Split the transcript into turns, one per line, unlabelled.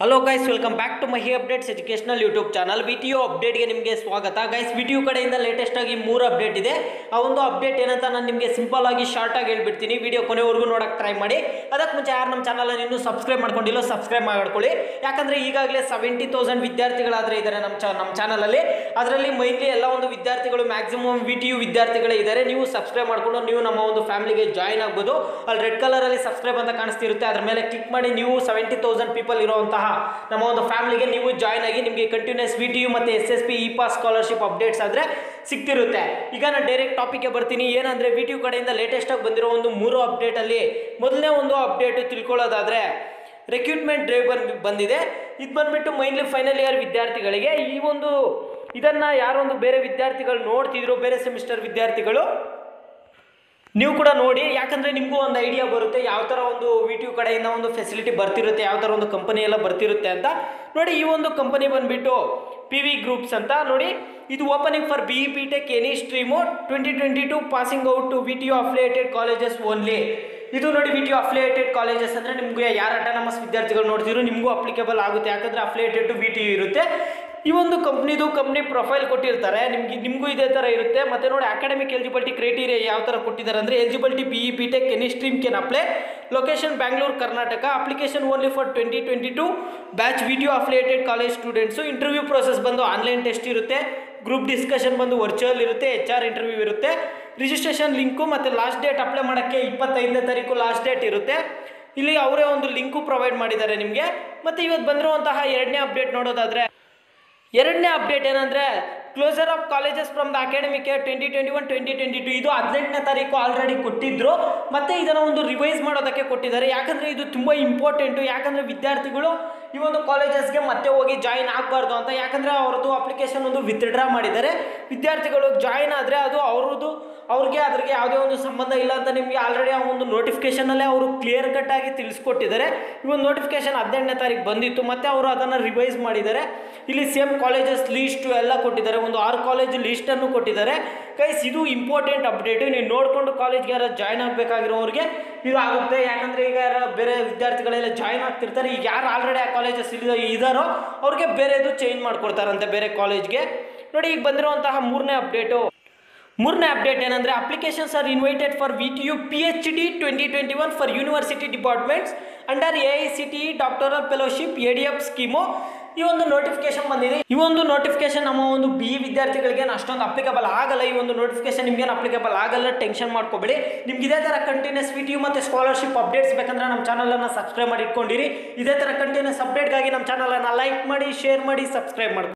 hello guys welcome back to Mahi updates educational YouTube channel V T U ಅಪ್ಡೇಟ್ಗೆ ನಿಮಗೆ ಸ್ವಾಗತ guys V T U ಕಡೆಯಿಂದ latest ಆಗಿ ಮೂರು ಅಪ್ಡೇಟ್ ಇದೆ ಆ ಒಂದು ಅಪ್ಡೇಟ್ ಏನಂತ ನಾನು ನಿಮಗೆ ಸಿಂಪಲ್ ಆಗಿ ಶಾರ್ಟ್ ಆಗಿ ಹೇಳ್ಬಿಡ್ತೀನಿ ವಿಡಿಯೋ ಕೊನೆವರೆಗೂ ನೋಡಕ್ಕೆ ಟ್ರೈ ಮಾಡಿ ಅದಕ್ಕೆ ಮುಂಚೆ ಯಾರು ನಮ್ಮ ಚಾನಲ್ ಇನ್ನೂ ಸಬ್ಸ್ಕ್ರೈಬ್ ಮಾಡ್ಕೊಂಡಿಲ್ಲ ಸಬ್ಸ್ಕ್ರೈಬ್ ಮಾಡ್ಕೊಳ್ಳಿ ಯಾಕಂದ್ರೆ ಈಗಾಗಲೇ ಸೆವೆಂಟಿ ತೌಸಂಡ್ ವಿದ್ಯಾರ್ಥಿಗಳಾದ್ರೆ ಇದ್ದಾರೆ ನಮ್ಮ ಚಾ ನಮ್ಮ ಚಾನಲಲ್ಲಿ ಅದರಲ್ಲಿ ಮೈನ್ಲಿ ಎಲ್ಲ ಒಂದು ವಿದ್ಯಾರ್ಥಿಗಳು ಮ್ಯಾಕ್ಸಿಮಮ್ ವಿ ಟಿ ಯು ವಿದ್ಯಾರ್ಥಿಗಳೇ ಇದ್ದಾರೆ ನೀವು ಸಬ್ಸ್ಕ್ರೈಬ್ ಮಾಡ್ಕೊಂಡು ನೀವು ನಮ್ಮ ಒಂದು ಫ್ಯಾಮಿಲಿಗೆ ಜಾಯ್ನ್ ಆಗ್ಬೋದು ಅಲ್ಲಿ ರೆಡ್ ಕಲರಲ್ಲಿ ಸಬ್ಸ್ಕ್ರೈಬ್ ಅಂತ ಕಾಣಿಸ್ತಿರುತ್ತೆ ಅದ್ರ ಮೇಲೆ ಕ್ಲಿಕ್ ಮಾಡಿ ನೀವು ಸೆವೆಂಟಿ ತೌಸಂಡ್ ಪೀಪಲ್ ಇರುವಂತಹ ನಮ್ಮ ಒಂದು ಫ್ಯಾಮಿಲಿಗೆ ನೀವು ಜಾಯ್ನ್ ಆಗಿ ನಿಮಗೆ ಕಂಟಿನ್ಯೂಸ್ ವಿ ಟಿ ಯು ಮತ್ತು S S P E pass scholarship updates ಆದರೆ ಸಿಗ್ತಿರುತ್ತೆ ಈಗ ನಾನು ಡೈರೆಕ್ಟ್ ಟಾಪಿಕ್ಗೆ ಬರ್ತೀನಿ ಏನಂದರೆ ವಿ ಟಿ ಯು ಕಡೆಯಿಂದ ಲೇಟೆಸ್ಟಾಗಿ ಬಂದಿರೋ ಒಂದು ಮೂರು ಅಪ್ಡೇಟಲ್ಲಿ ಮೊದಲನೇ ಒಂದು ಅಪ್ಡೇಟ್ ತಿಳ್ಕೊಳ್ಳೋದಾದರೆ ರೆಕ್ರೂಟ್ಮೆಂಟ್ ಡ್ರೈವ್ ಬಂದು ಬಂದಿದೆ ಇದು ಬಂದ್ಬಿಟ್ಟು ಮೈನ್ಲಿ ಫೈನಲ್ ಇಯರ್ ವಿದ್ಯಾರ್ಥಿಗಳಿಗೆ ಈ ಒಂದು ಇದನ್ನು ಯಾರೊಂದು ಬೇರೆ ವಿದ್ಯಾರ್ಥಿಗಳು ನೋಡ್ತಿದ್ರು ಬೇರೆ ಸೆಮಿಸ್ಟರ್ ವಿದ್ಯಾರ್ಥಿಗಳು ನೀವು ಕೂಡ ನೋಡಿ ಯಾಕಂದರೆ ನಿಮಗೂ ಒಂದು ಐಡಿಯಾ ಬರುತ್ತೆ ಯಾವ ಥರ ಒಂದು ವಿ ಟಿ ಯು ಕಡೆಯಿಂದ ಒಂದು ಫೆಸಿಲಿಟಿ ಬರ್ತಿರುತ್ತೆ ಯಾವ ಥರ ಒಂದು ಕಂಪನಿ ಎಲ್ಲ ಬರ್ತಿರುತ್ತೆ ಅಂತ ನೋಡಿ ಈ ಒಂದು ಕಂಪನಿ ಬಂದುಬಿಟ್ಟು ಪಿ ವಿ ಗ್ರೂಪ್ಸ್ ಅಂತ ನೋಡಿ ಇದು opening for B E B tech any stream twenty twenty two passing out to V T U affiliated colleges only ಇದು ನೋಡಿ V T U affiliated colleges ಅಂದರೆ ನಿಮಗೆ ಯಾರು ಅಟಾನಮಸ್ ವಿದ್ಯಾರ್ಥಿಗಳು ನೋಡ್ತಿದ್ರು ನಿಮಗೂ ಅಪ್ಲಿಕೇಬಲ್ ಆಗುತ್ತೆ ಯಾಕಂದರೆ affiliated to V T U ಇರುತ್ತೆ ಈ ಒಂದು ಕಂಪ್ನಿದು ಕಂಪ್ನಿ ಪ್ರೊಫೈಲ್ ಕೊಟ್ಟಿರ್ತಾರೆ ನಿಮ್ಗೆ ನಿಮಗೂ ಇದೇ ಥರ ಇರುತ್ತೆ ಮತ್ತು ನೋಡಿ ಅಕಾಡೆಮಿಕ್ ಎಲಿಜಿಬಿಲಿಟಿ ಕ್ರೈಟೀರಿಯಾ ಯಾವ ಥರ ಕೊಟ್ಟಿದ್ದಾರೆ ಅಂದರೆ eligibility B E B tech any stream can apply location Bangalore Karnataka application only for twenty twenty two batch video affiliated college students interview process ಬಂದು ಆನ್ಲೈನ್ ಟೆಸ್ಟ್ ಇರುತ್ತೆ ಗ್ರೂಪ್ ಡಿಸ್ಕಷನ್ ಬಂದು ವರ್ಚುವಲ್ ಇರುತ್ತೆ H R interview ಇರುತ್ತೆ registration link ಮತ್ತು last date apply ಮಾಡೋಕ್ಕೆ ಇಪ್ಪತ್ತೈದನೇ ತಾರೀಕು last date ಇರುತ್ತೆ ಇಲ್ಲಿ ಅವರೇ ಒಂದು ಲಿಂಕು ಪ್ರೊವೈಡ್ ಮಾಡಿದ್ದಾರೆ ನಿಮಗೆ ಮತ್ತು ಇವತ್ತು ಬಂದಿರುವಂತಹ ಎರಡನೇ ಅಪ್ಡೇಟ್ ನೋಡೋದಾದರೆ ಎರಡನೇ ಅಪ್ಡೇಟ್ ಏನಂದರೆ closure of colleges from the academic year twenty twenty one twenty twenty two ಇದು ಹದಿನೆಂಟನೇ ತಾರೀಕು ಆಲ್ರೆಡಿ ಕೊಟ್ಟಿದ್ರು ಮತ್ತು ಇದನ್ನು ಒಂದು ರಿವೈಸ್ ಮಾಡೋದಕ್ಕೆ ಕೊಟ್ಟಿದ್ದಾರೆ ಯಾಕಂದರೆ ಇದು ತುಂಬ ಇಂಪಾರ್ಟೆಂಟು ಯಾಕಂದರೆ ವಿದ್ಯಾರ್ಥಿಗಳು ಈ ಒಂದು ಕಾಲೇಜಸ್ಗೆ ಮತ್ತೆ ಹೋಗಿ ಜಾಯಿನ್ ಆಗಬಾರ್ದು ಅಂತ ಯಾಕಂದರೆ ಅವ್ರದ್ದು ಅಪ್ಲಿಕೇಶನ್ ಒಂದು ವಿತ್ಡ್ರಾ ಮಾಡಿದ್ದಾರೆ ವಿದ್ಯಾರ್ಥಿಗಳು ಜಾಯಿನ್ ಆದರೆ ಅದು ಅವ್ರದ್ದು ಅವ್ರಿಗೆ ಅದ್ರಿಗೆ ಯಾವುದೇ ಒಂದು ಸಂಬಂಧ ಇಲ್ಲ ಅಂತ ನಿಮಗೆ ಆಲ್ರೆಡಿ ಆ ಒಂದು ನೋಟಿಫಿಕೇಷನಲ್ಲೇ ಅವರು ಕ್ಲಿಯರ್ ಕಟ್ ಆಗಿ ತಿಳಿಸ್ಕೊಟ್ಟಿದ್ದಾರೆ ಈ ಒಂದು ನೋಟಿಫಿಕೇಶನ್ ಹದಿನೆಂಟನೇ ತಾರೀಕು ಬಂದಿತ್ತು ಮತ್ತು ಅವರು ಅದನ್ನು ರಿವೈಸ್ ಮಾಡಿದ್ದಾರೆ ಇಲ್ಲಿ ಸೇಮ್ ಕಾಲೇಜಸ್ ಲೀಸ್ಟು ಎಲ್ಲ ಕೊಟ್ಟಿದ್ದಾರೆ ಒಂದು ಆರು ಕಾಲೇಜ್ ಲೀಸ್ಟನ್ನು ಕೊಟ್ಟಿದ್ದಾರೆ ಕೈಸ್ ಇದು ಇಂಪಾರ್ಟೆಂಟ್ ಅಪ್ಡೇಟು ನೀವು ನೋಡಿಕೊಂಡು ಕಾಲೇಜ್ಗೆ ಯಾರು ಜಾಯ್ನ್ ಆಗಬೇಕಾಗಿರೋರಿಗೆ ಇದು ಆಗುತ್ತೆ ಯಾಕಂದರೆ ಈಗ ಯಾರು ಬೇರೆ ವಿದ್ಯಾರ್ಥಿಗಳೆಲ್ಲ ಜಾಯ್ನ್ ಆಗ್ತಿರ್ತಾರೆ ಈಗ ಯಾರು ಆಲ್ರೆಡಿ ಆ ಕಾಲೇಜಸ್ ಇಲ್ಲ ಇದ್ದಾರೋ ಅವ್ರಿಗೆ ಬೇರೆದು ಚೇಂಜ್ ಮಾಡ್ಕೊಡ್ತಾರಂತೆ ಬೇರೆ ಕಾಲೇಜ್ಗೆ ನೋಡಿ ಈಗ ಬಂದಿರುವಂತಹ ಮೂರನೇ ಅಪ್ಡೇಟು ಮೂರನೇ ಅಪ್ಡೇಟ್ ಏನಂದರೆ applications are invited for V T U P H D twenty twenty one for university departments under A I C T doctoral fellowship A D F scheme ಈ ಒಂದು ನೋಟಿಫಿಕೇಶನ್ ಬಂದಿದೆ ಈ ಒಂದು ನೋಟಿಫಿಕೇಶನ್ ನಮ್ಮ ಒಂದು B ವಿದ್ಯಾರ್ಥಿಗಳಿಗೆ ಅಷ್ಟೊಂದು ಅಪ್ಲಿಕಬಲ್ ಆಗಲ್ಲ ಈ ಒಂದು ನೋಟಿಫಿಕೇಶನ್ ನಿಮ್ಗೇನು ಅಪ್ಲಿಕಬಲ್ ಆಗಲ್ಲ ಟೆನ್ಷನ್ ಮಾಡ್ಕೋಬೇಡಿ ನಿಮ್ಗೆ ಇದೇ ಥರ ಕಂಟಿನ್ಯೂಸ್ ವಿ ಟಿ ಯು ಮತ್ತು ಸ್ಕಾಲರ್ಶಿಪ್ ಅಪ್ಡೇಟ್ಸ್ ಬೇಕಂದ್ರೆ ನಮ್ಮ ಚಾನಲನ್ನು ಸಬ್ಸ್ಕ್ರೈಬ್ ಮಾಡಿ ಇಟ್ಕೊಂಡಿರಿ ಇದೇ ಥರ ಕಂಟಿನ್ಯೂಸ್ ಅಪ್ಡೇಟ್ಗಾಗಿ ನಮ್ಮ ಚಾನಲನ್ನು ಲೈಕ್ ಮಾಡಿ ಶೇರ್ ಮಾಡಿ ಸಬ್ಸ್ಕ್ರೈಬ್ ಮಾಡಿ